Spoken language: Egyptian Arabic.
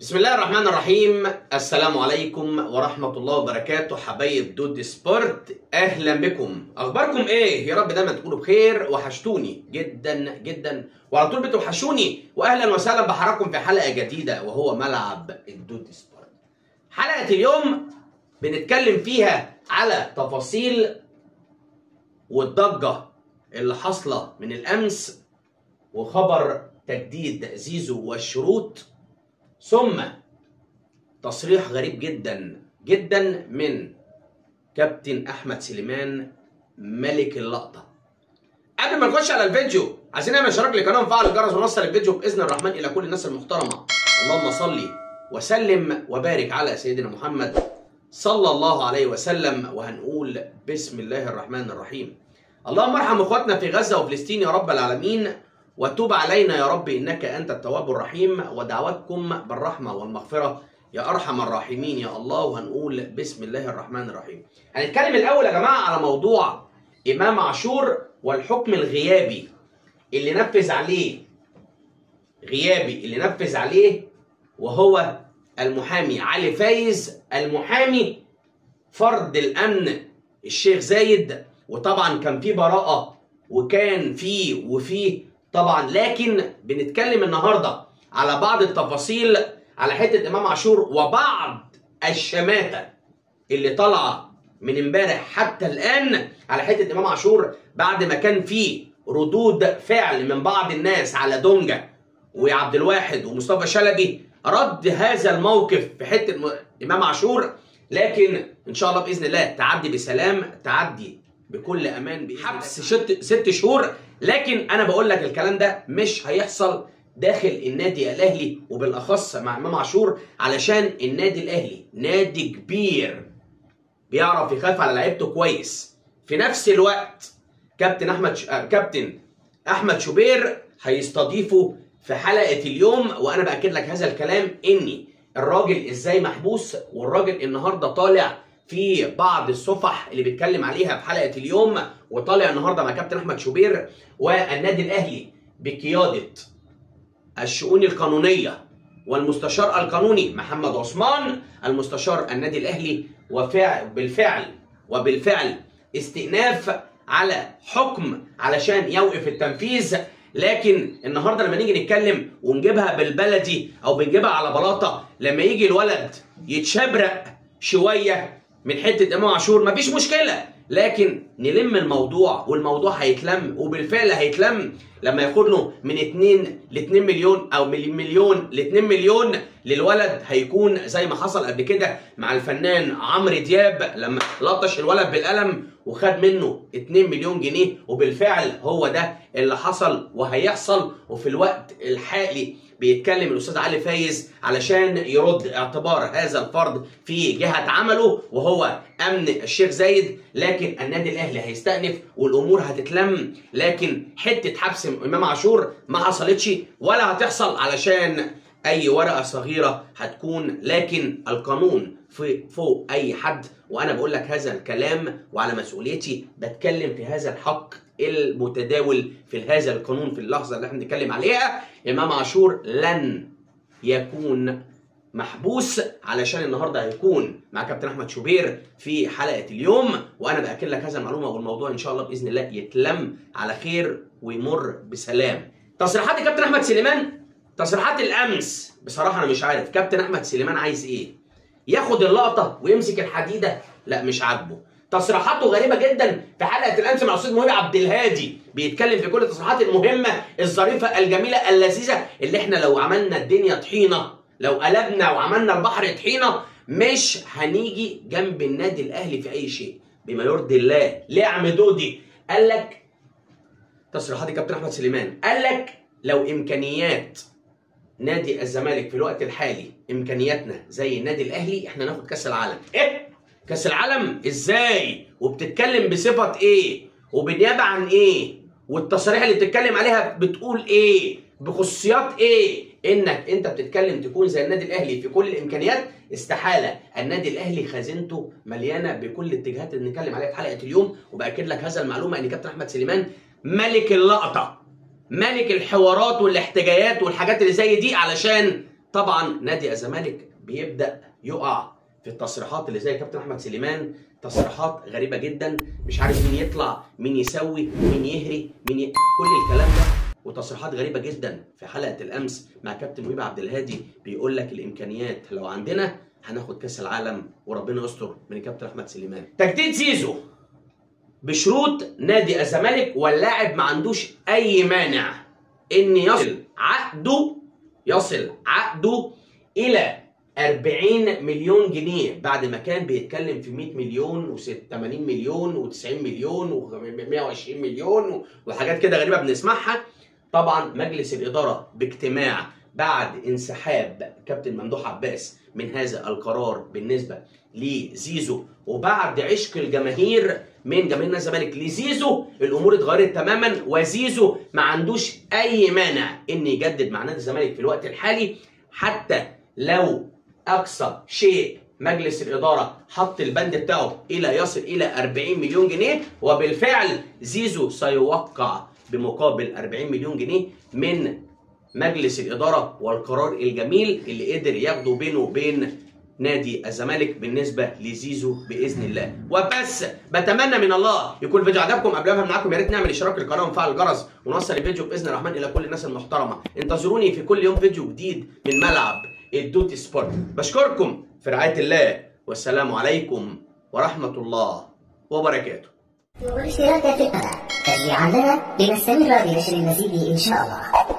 بسم الله الرحمن الرحيم السلام عليكم ورحمة الله وبركاته حبايب دود سبورت أهلا بكم أخباركم إيه؟ يا رب دايما تكونوا بخير وحشتوني جدا جدا وعلى طول بتوحشوني وأهلا وسهلا بحضراتكم في حلقة جديدة وهو ملعب الدود سبورت حلقة اليوم بنتكلم فيها على تفاصيل والضجة اللي حاصلة من الأمس وخبر تجديد زيزو والشروط ثم تصريح غريب جدا جدا من كابتن احمد سليمان ملك اللقطه قبل ما نخش على الفيديو عايزين نعمل اشتراك للقناه وفعل الجرس ونوصل الفيديو باذن الرحمن الى كل الناس المحترمه اللهم صل وسلم وبارك على سيدنا محمد صلى الله عليه وسلم وهنقول بسم الله الرحمن الرحيم اللهم ارحم اخواتنا في غزه وفلسطين يا رب العالمين وتوب علينا يا رب انك انت التواب الرحيم ودعواتكم بالرحمه والمغفره يا ارحم الراحمين يا الله وهنقول بسم الله الرحمن الرحيم. هنتكلم الاول يا جماعه على موضوع امام عاشور والحكم الغيابي اللي نفذ عليه غيابي اللي نفذ عليه وهو المحامي علي فايز المحامي فرد الامن الشيخ زايد وطبعا كان في براءه وكان في وفيه طبعا لكن بنتكلم النهارده على بعض التفاصيل على حته امام عاشور وبعض الشماته اللي طالعه من امبارح حتى الان على حته امام عاشور بعد ما كان في ردود فعل من بعض الناس على دونجا وعبد الواحد ومصطفى شلبي رد هذا الموقف في حته م- امام عاشور لكن ان شاء الله باذن الله تعدي بسلام تعدي بكل امان بإذن حبس ست, ست شهور لكن انا بقول لك الكلام ده مش هيحصل داخل النادي الاهلي وبالاخص مع امام عاشور علشان النادي الاهلي نادي كبير بيعرف يخاف على لعيبته كويس في نفس الوقت كابتن احمد ش... آه، كابتن احمد شوبير هيستضيفه في حلقه اليوم وانا باكد لك هذا الكلام اني الراجل ازاي محبوس والراجل النهارده طالع في بعض الصفح اللي بيتكلم عليها في حلقه اليوم وطالع النهارده مع كابتن احمد شوبير والنادي الاهلي بقياده الشؤون القانونيه والمستشار القانوني محمد عثمان المستشار النادي الاهلي وفعل بالفعل وبالفعل استئناف على حكم علشان يوقف التنفيذ لكن النهارده لما نيجي نتكلم ونجيبها بالبلدي او بنجيبها على بلاطه لما يجي الولد يتشبرق شويه من حته امام عاشور مفيش مشكله لكن نلم الموضوع والموضوع هيتلم وبالفعل هيتلم لما ياخد له من 2 ل 2 مليون او من مليون ل 2 مليون للولد هيكون زي ما حصل قبل كده مع الفنان عمرو دياب لما لطش الولد بالقلم وخد منه 2 مليون جنيه وبالفعل هو ده اللي حصل وهيحصل وفي الوقت الحالي بيتكلم الاستاذ علي فايز علشان يرد اعتبار هذا الفرد في جهه عمله وهو امن الشيخ زايد لكن النادي الاهلي هيستأنف والامور هتتلم لكن حته حبس امام عاشور ما حصلتش ولا هتحصل علشان اي ورقه صغيره هتكون لكن القانون في فوق اي حد وانا بقول لك هذا الكلام وعلى مسؤوليتي بتكلم في هذا الحق المتداول في هذا القانون في اللحظه اللي احنا بنتكلم عليها امام عاشور لن يكون محبوس علشان النهارده هيكون مع كابتن احمد شوبير في حلقه اليوم وانا باكد لك هذا المعلومه والموضوع ان شاء الله باذن الله يتلم على خير ويمر بسلام تصريحات الكابتن احمد سليمان تصريحات الامس بصراحه انا مش عارف كابتن احمد سليمان عايز ايه ياخد اللقطه ويمسك الحديده لا مش عاجبه تصريحاته غريبه جدا في حلقه الامس مع الاستاذ مهيب عبد الهادي بيتكلم في كل التصريحات المهمه الظريفه الجميله اللذيذه اللي احنا لو عملنا الدنيا طحينه لو قلبنا وعملنا البحر طحينه مش هنيجي جنب النادي الاهلي في اي شيء بما يرضي الله ليه يا عم دودي قال لك تصريحات الكابتن احمد سليمان قال لك لو امكانيات نادي الزمالك في الوقت الحالي امكانياتنا زي النادي الاهلي احنا ناخد كاس العالم ايه كاس العالم ازاي وبتتكلم بصفه ايه وبنيابه عن ايه والتصاريح اللي بتتكلم عليها بتقول ايه بخصوصيات ايه انك انت بتتكلم تكون زي النادي الاهلي في كل الامكانيات استحاله النادي الاهلي خزينته مليانه بكل الاتجاهات اللي بنتكلم عليها في حلقه اليوم وباكد لك هذا المعلومه ان كابتن احمد سليمان ملك اللقطه ملك الحوارات والاحتجاجات والحاجات اللي زي دي علشان طبعا نادي الزمالك بيبدا يقع في التصريحات اللي زي كابتن احمد سليمان تصريحات غريبه جدا مش عارف مين يطلع مين يسوي مين يهري مين ي... كل الكلام ده وتصريحات غريبه جدا في حلقه الامس مع كابتن وهيب عبد الهادي بيقول لك الامكانيات لو عندنا هناخد كاس العالم وربنا يستر من الكابتن احمد سليمان تجديد زيزو بشروط نادي الزمالك واللاعب ما عندوش اي مانع ان يصل عقده يصل عقده الى 40 مليون جنيه بعد ما كان بيتكلم في 100 مليون و80 مليون و90 مليون و120 مليون وحاجات كده غريبه بنسمعها طبعا مجلس الاداره باجتماع بعد انسحاب كابتن ممدوح عباس من هذا القرار بالنسبه لزيزو وبعد عشق الجماهير من جماهير نادي الزمالك لزيزو الامور اتغيرت تماما وزيزو ما عندوش اي مانع ان يجدد مع نادي الزمالك في الوقت الحالي حتى لو اقصى شيء مجلس الاداره حط البند بتاعه الى يصل الى 40 مليون جنيه وبالفعل زيزو سيوقع بمقابل 40 مليون جنيه من مجلس الاداره والقرار الجميل اللي قدر ياخده بينه وبين نادي الزمالك بالنسبه لزيزو باذن الله وبس بتمنى من الله يكون الفيديو عجبكم قبل ما معاكم يا ريت نعمل اشتراك للقناه ونفعل الجرس ونوصل الفيديو باذن الرحمن الى كل الناس المحترمه انتظروني في كل يوم فيديو جديد من ملعب الدوتي سبورت بشكركم في رعايه الله والسلام عليكم ورحمه الله وبركاته والاشتراك في القناة تشجيعا لنا لنستمر بنشر المزيد إن شاء الله